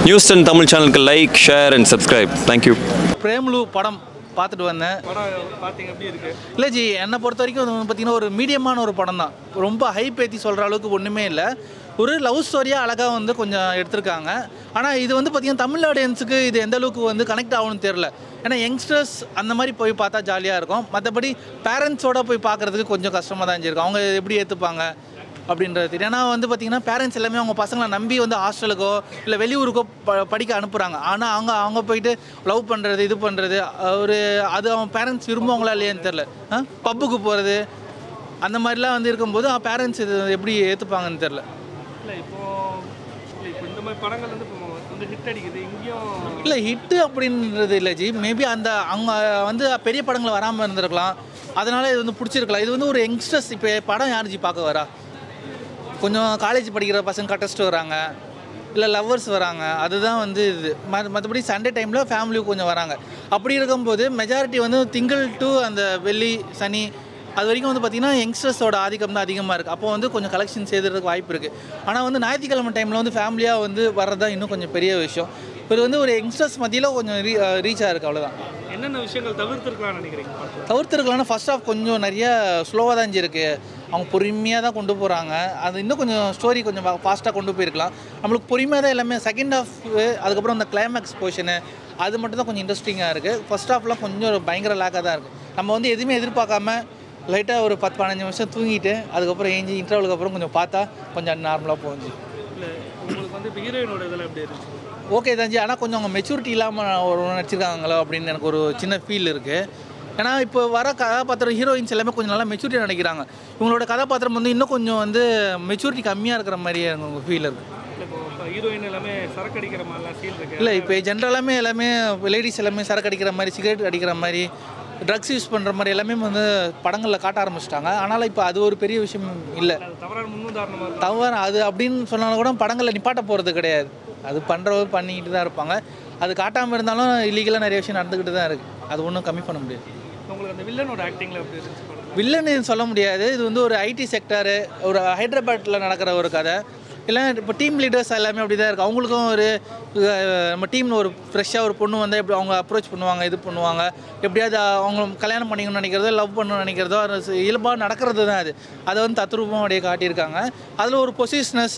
News ten Tamil சேனலுக்கு like share and subscribe thank you Premalu படம் பார்த்துட்டு வந்தேன் படம் பார்த்தீங்க எப்படி இருக்கு இல்லை ஜி என்னை பொறுத்த வரைக்கும் அது வந்து பார்த்தீங்கன்னா ஒரு மீடியமான ஒரு படம் தான் ரொம்ப ஹைப் ஏற்றி சொல்கிற அளவுக்கு ஒன்றுமே இல்லை ஒரு லவ் ஸ்டோரியாக அழகாக வந்து கொஞ்சம் எடுத்திருக்காங்க ஆனால் இது வந்து பார்த்தீங்கன்னா தமிழ் ஆடியன்ஸுக்கு இது எந்த அளவுக்கு வந்து கனெக்ட் ஆகணும்னு தெரில ஏன்னா யங்ஸ்டர்ஸ் அந்த மாதிரி போய் பார்த்தா ஜாலியாக இருக்கும் மற்றபடி பேரண்ட்ஸோட போய் பார்க்குறதுக்கு கொஞ்சம் கஷ்டமாக தான் இருக்கும் அவங்க எப்படி ஏற்றுப்பாங்க அப்படின்றது தெரியும் ஏன்னா வந்து பார்த்தீங்கன்னா பேரண்ட்ஸ் எல்லாமே அவங்க பசங்களை நம்பி வந்து ஹாஸ்டலுக்கோ இல்லை வெளியூருக்கோ ப படிக்க அனுப்புகிறாங்க ஆனால் அவங்க அவங்க போயிட்டு லவ் பண்ணுறது இது பண்ணுறது ஒரு அது அவங்க பேரண்ட்ஸ் விரும்புவாங்களா இல்லையான்னு தெரில பப்புக்கு போகிறது அந்த மாதிரிலாம் வந்து இருக்கும்போது பேரண்ட்ஸ் இது எப்படி ஏற்றுப்பாங்கன்னு தெரில இல்லை இப்போ இல்லை இப்போ இந்த மாதிரி படங்கள் வந்து இப்போ வந்து ஹிட் அடிக்குது இங்கேயும் இல்லை ஹிட்டு அப்படின்றது இல்லை ஜி மேபி அந்த அவங்க வந்து பெரிய படங்கள் வராமல் இருந்திருக்கலாம் அதனால இது வந்து பிடிச்சிருக்கலாம் இது வந்து ஒரு யங்ஸ்டர்ஸ் இப்போ படம் யார் ஜி பார்க்க வரா கொஞ்சம் காலேஜ் படிக்கிற பசங்க கட்டஸ்ட்டு வராங்க இல்லை லவ்வர்ஸ் வராங்க அதுதான் வந்து இது ம மற்றபடி சண்டே டைமில் ஃபேமிலி கொஞ்சம் வராங்க அப்படி இருக்கும்போது மெஜாரிட்டி வந்து திங்கள் டு அந்த வெள்ளி சனி அது வரைக்கும் வந்து பார்த்திங்கன்னா யங்ஸ்டர்ஸோட ஆதிக்கம் தான் அதிகமாக இருக்குது அப்போ வந்து கொஞ்சம் கலெக்ஷன் செய்துறதுக்கு வாய்ப்பு இருக்குது ஆனால் வந்து ஞாயிற்றுக்கிழமை டைமில் வந்து ஃபேமிலியாக வந்து வர்றது தான் இன்னும் கொஞ்சம் பெரிய விஷயம் இது வந்து ஒரு யங்ஸ்டர்ஸ் மத்தியில் கொஞ்சம் ரீ ரீச்சாக இருக்குது அவ்வளோதான் என்னென்ன விஷயங்கள் தவிர்த்துருக்கலாம்னு நினைக்கிறீங்க படத்துல? தவிர்த்துருக்கலாம்னா ஃபர்ஸ்ட் ஆஃப் கொஞ்சம் நிறைய ஸ்லோவாக தான் இருக்கு அவங்க பொறுமையாக தான் கொண்டு போகிறாங்க அது இன்னும் கொஞ்சம் ஸ்டோரி கொஞ்சம் ஃபாஸ்ட்டாக கொண்டு போயிருக்கலாம் நம்மளுக்கு பொறுமையாக தான் எல்லாமே செகண்ட் ஹாஃப் அதுக்கப்புறம் அந்த கிளைமேக்ஸ் போர்ஷனு அது மட்டும் தான் கொஞ்சம் இன்ட்ரெஸ்டிங்காக இருக்குது ஃபர்ஸ்ட் ஹாஃப்லாம் கொஞ்சம் ஒரு பயங்கர லேக்காக தான் இருக்குது நம்ம வந்து எதுவுமே எதிர்பார்க்காம லைட்டாக ஒரு பத்து பதினஞ்சு நிமிஷம் தூங்கிட்டு அதுக்கப்புறம் ஏஞ்சி இன்டர்வலுக்கு அப்புறம் கொஞ்சம் பார்த்தா கொஞ்சம் நார்மலாக போகுது இல்லை உங்களுக்கு வந்து இப்போ ஹீரோயினோட இதெல்லாம் எப்படி இருந்துச்சு ஓகே தாஞ்சி ஆனால் கொஞ்சம் அவங்க மெச்சூரிட்டி இல்லாமல் ஒரு நடிச்சிருக்காங்களோ அப்படின்னு எனக்கு ஒரு சின்ன ஃபீல் இருக்குது ஏன்னா இப்போ வர கதாபாத்திரம் ஹீரோயின்ஸ் எல்லாமே கொஞ்சம் நல்லா மெச்சூரிட்டி நினைக்கிறாங்க இவங்களோட கதாபாத்திரம் வந்து இன்னும் கொஞ்சம் வந்து மெச்சூரிட்டி கம்மியாக இருக்கிற மாதிரியே எனக்கு ஃபீல் இருக்குது இல்லை இப்போ இப்போ ஹீரோயின் எல்லாமே சரக்கு அடிக்கிற மாதிரிலாம் சீல் இருக்கு இல்லை இப்போ ஜென்ரலாமே எல்லாமே லேடிஸ் எல்லாமே சரக்கு அடிக்கிற மாதிரி சிகரெட் அடிக்கிற மாதிரி ட்ரக்ஸ் யூஸ் பண்ணுற மாதிரி எல்லாமே வந்து படங்களில் காட்ட ஆரம்பிச்சிட்டாங்க ஆனால் இப்போ அது ஒரு பெரிய விஷயம் இல்லை அது தவறான முன்னுதாரணமாக இருக்கும் தவறு அது அப்படின்னு சொன்னாலும் கூட படங்களில் நிப்பாட்ட போகிறது கிடையாது அது பண்ணுறவங்க பண்ணிக்கிட்டு தான் இருப்பாங்க அது காட்டாமல் இருந்தாலும் இல்லீகலாக நிறைய விஷயம் நடந்துக்கிட்டு தான் இருக்குது அது ஒன்றும் கம்மி பண்ண முடியாது உங்களுக்கு அந்த வில்லனோட ஆக்டிங்கில் எப்படி இருந்துச்சு படம் வில்லன்னு சொல்ல முடியாது இது வந்து ஒரு ஐடி செக்டாரு ஒரு ஹைதராபாத்தில் நடக்கிற ஒரு கதை இல்லை இப்போ டீம் லீடர்ஸ் எல்லாமே அப்படி தான் இருக்குது அவங்களுக்கும் ஒரு அஹ், நம்ம டீமில் ஒரு ஃப்ரெஷ்ஷாக ஒரு பொண்ணு வந்தால் எப்படி அவங்க அப்ரோச் பண்ணுவாங்க இது பண்ணுவாங்க எப்படியாவது அவங்க கல்யாணம் பண்ணிக்கணும்னு நினைக்கிறதோ லவ் பண்ணணும்னு நினைக்கிறதோ அது இயல்பாக நடக்கிறது தான் அது அதை வந்து தத்ரூபம் அப்படியே காட்டியிருக்காங்க அதில் ஒரு பொசிஷனஸ்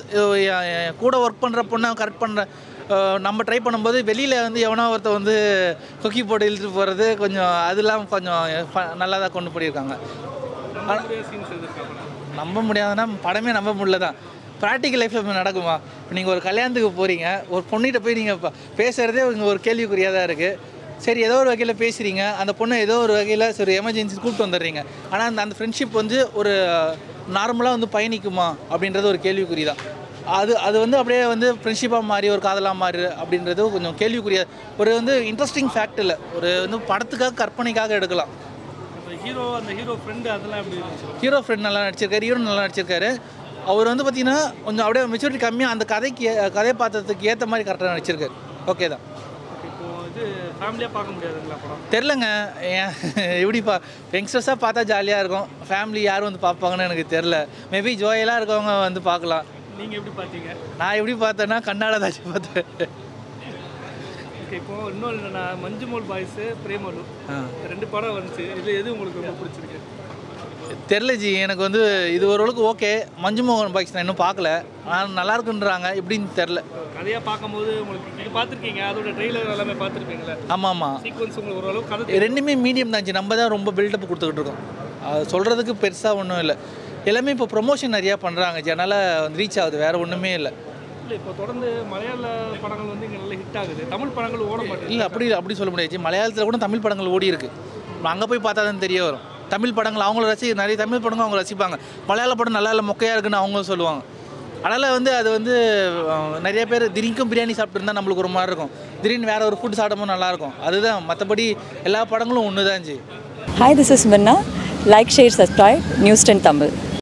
கூட ஒர்க் பண்ணுற பொண்ணை கரெக்ட் பண்ணுற நம்ம ட்ரை பண்ணும்போது வெளியில் வந்து எவனோ ஒருத்தன் வந்து கொக்கி போட்டு இழுத்துட்டு போகிறது கொஞ்சம் அதெல்லாம் கொஞ்சம் ஃப- நல்லா தான் கொண்டு போயிருக்காங்க சீன்ஸ் எதிர்க்காங்க நம்ப முடியாதுன்னா படமே நம்ப முடியல தான் ப்ராக்டிக்கல் லைஃப்பில் நடக்குமா இப்போ நீங்கள் ஒரு கல்யாணத்துக்கு போகிறீங்க ஒரு பொண்ணிட்ட போய் நீங்கள் இப்போ பேசுகிறதே உங்கள் ஒரு கேள்விக்குறியாக தான் இருக்குது சரி ஏதோ ஒரு வகையில் பேசுகிறீங்க அந்த பொண்ணை ஏதோ ஒரு வகையில் சரி எமர்ஜென்சி கூப்பிட்டு வந்துடுறீங்க ஆனால் அந்த அந்த ஃப்ரெண்ட்ஷிப் வந்து ஒரு நார்மலாக வந்து பயணிக்குமா அப்படின்றது ஒரு கேள்விக்குறி தான் அது அது வந்து அப்படியே வந்து ஃப்ரெண்ட்ஷிப்பாக மாறி ஒரு காதலாக மாறி அப்படின்றது கொஞ்சம் கேள்விக்குரிய ஒரு வந்து இன்ட்ரெஸ்டிங் ஃபேக்ட் இல்லை ஒரு வந்து படத்துக்காக கற்பனைக்காக எடுக்கலாம் இப்போ ஹீரோ அந்த ஹீரோ ஃப்ரெண்டு அதெல்லாம் எப்படி இருந்துச்சு ஹீரோ ஃப்ரெண்ட் நல்லா நடிச்சிருக்காரு ஹீரோ நல்லா நடிச்சிருக்காரு அவர் வந்து பார்த்தீங்கன்னா கொஞ்சம் அப்படியே மெச்சூரிட்டி கம்மியாக அந்த கதைக்கு ஏ- கதை பாத்திரத்துக்கு ஏற்ற மாதிரி கரெக்டாக நடிச்சிருக்காரு ஓகே தான் இப்போ இது ஃபேமிலியாக பார்க்க முடியாதுங்களா படம் தெரிலங்க ஏன் எப்படி பா யங்ஸ்டர்ஸாக பார்த்தா ஜாலியாக இருக்கும் ஃபேமிலி யாரும் வந்து பார்ப்பாங்கன்னு எனக்கு தெரில மேபி ஜோயலாக இருக்கவங்க வந்து பார்க்கலாம் நீங்கள் எப்படி பார்த்தீங்க நான் எப்படி பார்த்தேன்னா கண்ணால தாச்சு பார்த்தேன் ஓகே இப்போ இன்னொன்று என்னன்னா மஞ்சுமோல் பாய்ஸு பிரேமலு ஆ. இந்த ரெண்டு படம் வந்துச்சு இது எது உங்களுக்கு ரொம்ப பிடிச்சிருக்கு தெரில ஜி எனக்கு வந்து இது ஓரளவுக்கு ஓகே மஞ்சுமோகன் பாய்ஸ் நான் இன்னும் பார்க்கல ஆனால் நல்லா இருக்குன்றாங்க எப்படின்னு தெரில கதையாக பார்க்கும்போது உங்களுக்கு நீங்கள் பார்த்துருக்கீங்க அதோட ட்ரெய்லர் எல்லாமே பார்த்துருப்பீங்களே ஆமாம் ஆமாம் சீக்வன்ஸ் உங்களுக்கு ஓரளவு கதை ரெண்டுமே மீடியம் தான் நம்ம தான் ரொம்ப பில்டப் கொடுத்துக்கிட்டு இருக்கோம் அது சொல்கிறதுக்கு பெருசாக ஒன்றும் இல்லை எல்லாமே இப்போ ப்ரொமோஷன் நிறையா பண்ணுறாங்க ஜனால ரீச் ஆகுது வேறு ஒன்றுமே இல்லை இல்லை இப்போ தொடர்ந்து மலையாள படங்கள் வந்து இங்கே நல்லா ஹிட் ஆகுது தமிழ் படங்கள் ஓட மாட்டேங்குது இல்லை அப்படி அப்படி சொல்ல முடியாது மலையாளத்தில் கூட தமிழ் படங்கள் ஓடி இருக்கு அங்கே போய் பார்த்தா தான் தெரிய வரும் தமிழ் படங்கள் அவங்கள ரசி நிறைய தமிழ் படங்கள் அவங்க ரசிப்பாங்க மலையாள படம் நல்லா இல்லை மொக்கையாக இருக்குன்னு அவங்க சொல்லுவாங்க அதனால் வந்து அது வந்து அஹ், நிறைய பேர் திடீர்க்கும் பிரியாணி சாப்பிட்டு நம்மளுக்கு ஒரு மாதிரி இருக்கும் திடீர்னு வேறு ஒரு ஃபுட் சாப்பிடும்போது நல்லாயிருக்கும் அதுதான் மற்றபடி எல்லா படங்களும் ஒன்று தான் ji Hi, this is Minna. Like, share, subscribe. News 10 Tamil.